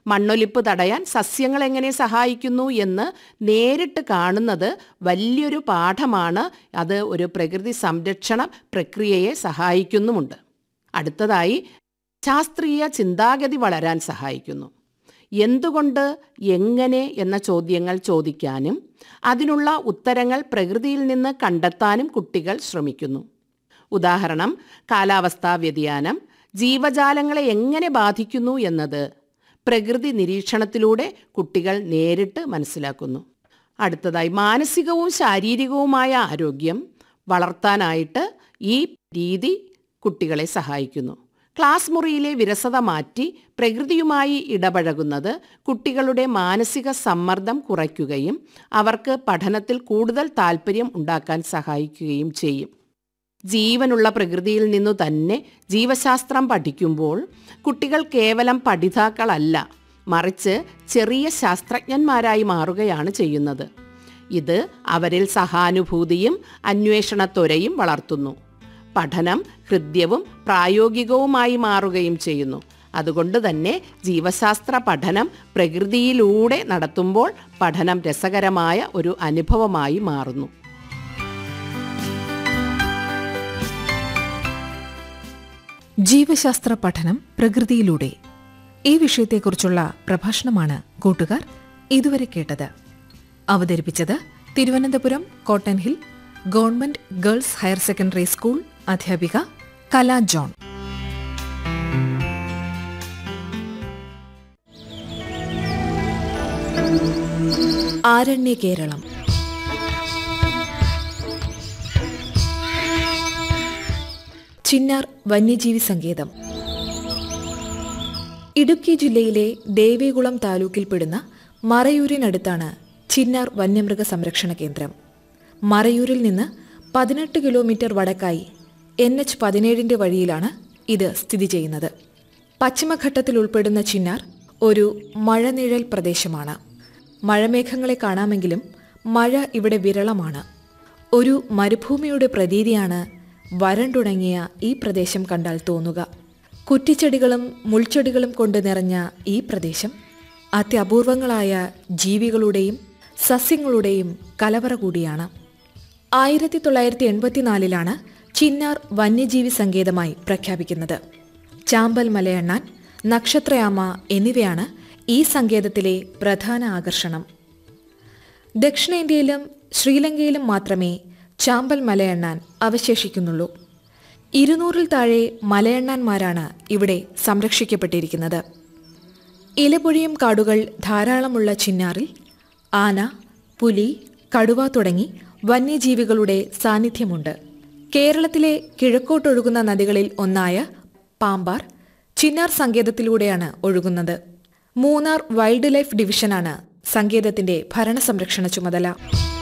മണ്ണൊലിപ്പ് തടയാൻ സസ്യങ്ങൾ എങ്ങനെ സഹായിക്കുന്നു എന്ന് നേരിട്ട് കാണുന്നത് വലിയൊരു പാഠമാണ് അത് ഒരു പ്രകൃതി സംരക്ഷണ പ്രക്രിയയെ സഹായിക്കുന്നുമുണ്ട് അടുത്തതായി ശാസ്ത്രീയ ചിന്താഗതി വളരാൻ സഹായിക്കുന്നു എന്തുകൊണ്ട് എങ്ങനെ എന്ന ചോദ്യങ്ങൾ ചോദിക്കാനും അതിനുള്ള ഉത്തരങ്ങൾ പ്രകൃതിയിൽ നിന്ന് കണ്ടെത്താനും കുട്ടികൾ ശ്രമിക്കുന്നു ഉദാഹരണം കാലാവസ്ഥാ വ്യതിയാനം ജീവജാലങ്ങളെ എങ്ങനെ ബാധിക്കുന്നു എന്നത് പ്രകൃതി നിരീക്ഷണത്തിലൂടെ കുട്ടികൾ നേരിട്ട് മനസ്സിലാക്കുന്നു അടുത്തതായി മാനസികവും ശാരീരികവുമായ ആരോഗ്യം വളർത്താനായിട്ട് ഈ രീതി കുട്ടികളെ സഹായിക്കുന്നു ക്ലാസ് മുറിയിലെ വിരസത മാറ്റി പ്രകൃതിയുമായി ഇടപഴകുന്നത് കുട്ടികളുടെ മാനസിക സമ്മർദ്ദം കുറയ്ക്കുകയും അവർക്ക് പഠനത്തിൽ കൂടുതൽ താല്പര്യം ഉണ്ടാക്കാൻ സഹായിക്കുകയും ചെയ്യും ജീവനുള്ള പ്രകൃതിയിൽ നിന്നു തന്നെ ജീവശാസ്ത്രം പഠിക്കുമ്പോൾ കുട്ടികൾ കേവലം പഠിതാക്കളല്ല മറിച്ച് ചെറിയ ശാസ്ത്രജ്ഞന്മാരായി മാറുകയാണ് ചെയ്യുന്നത് ഇത് അവരിൽ സഹാനുഭൂതിയും അന്വേഷണത്വരയും വളർത്തുന്നു പഠനം ഹൃദ്യവും പ്രായോഗികവുമായി മാറുകയും ചെയ്യുന്നു അതുകൊണ്ട് തന്നെ ജീവശാസ്ത്ര പഠനം പ്രകൃതിയിലൂടെ നടത്തുമ്പോൾ പഠനം രസകരമായ ഒരു അനുഭവമായി മാറുന്നു ജീവശാസ്ത്ര പഠനം പ്രകൃതിയിലൂടെ ഈ വിഷയത്തെക്കുറിച്ചുള്ള പ്രഭാഷണമാണ് കൂട്ടുകാർ ഇതുവരെ കേട്ടത് അവതരിപ്പിച്ചത് Thiruvananthapuram Cotton Hill Government Girls Higher Secondary School അധ്യാപിക കല ജോൺ ആരണ്യ കേരളം ചിന്നാർ വന്യജീവി സങ്കേതം ഇടുക്കി ജില്ലയിലെ ദേവികുളം താലൂക്കിൽപ്പെടുന്ന മറയൂരിനടുത്താണ് ചിന്നാർ വന്യമൃഗ സംരക്ഷണ കേന്ദ്രം മറയൂരിൽ നിന്ന് പതിനെട്ട് കിലോമീറ്റർ വടക്കായി എൻ എച്ച് പതിനേഴിൻ്റെ വഴിയിലാണ് ഇത് സ്ഥിതി ചെയ്യുന്നത് പശ്ചിമഘട്ടത്തിൽ ഉൾപ്പെടുന്ന ചിന്നാർ ഒരു മഴനിഴൽ പ്രദേശമാണ് മഴമേഘങ്ങളെ കാണാമെങ്കിലും മഴ ഇവിടെ വിരളമാണ് ഒരു മരുഭൂമിയുടെ പ്രതീതിയാണ് വരണ്ടുണങ്ങിയ ഈ പ്രദേശം കണ്ടാൽ തോന്നുക കുറ്റിച്ചെടികളും മുൾച്ചെടികളും കൊണ്ട് നിറഞ്ഞ ഈ പ്രദേശം അത്യപൂർവങ്ങളായ ജീവികളുടെയും സസ്യങ്ങളുടെയും കലവറ കൂടിയാണ് ആയിരത്തി തൊള്ളായിരത്തി എൺപത്തിനാലിലാണ് ചിന്നാർ വന്യജീവി സങ്കേതമായി പ്രഖ്യാപിക്കുന്നത് ചാമ്പൽ മലയണ്ണാൻ നക്ഷത്രയാമ എന്നിവയാണ് ഈ സങ്കേതത്തിലെ പ്രധാന ആകർഷണം ദക്ഷിണേന്ത്യയിലും ശ്രീലങ്കയിലും മാത്രമേ ചാമ്പൽ മലയണ്ണാൻ അവശേഷിക്കുന്നുള്ളൂ ഇരുന്നൂറിൽ താഴെ മലയണ്ണാന്മാരാണ് ഇവിടെ സംരക്ഷിക്കപ്പെട്ടിരിക്കുന്നത് ഇലപൊഴിയും കാടുകൾ ധാരാളമുള്ള ചിന്നാറിൽ ആന പുലി കടുവ തുടങ്ങി വന്യജീവികളുടെ സാന്നിധ്യമുണ്ട് കേരളത്തിലെ കിഴക്കോട്ടൊഴുകുന്ന നദികളിൽ ഒന്നായ പാമ്പാർ ചിന്നാർ സങ്കേതത്തിലൂടെയാണ് ഒഴുകുന്നത് മൂന്നാർ വൈൽഡ് ലൈഫ് ഡിവിഷനാണ് സങ്കേതത്തിന്റെ ഭരണസംരക്ഷണ ചുമതല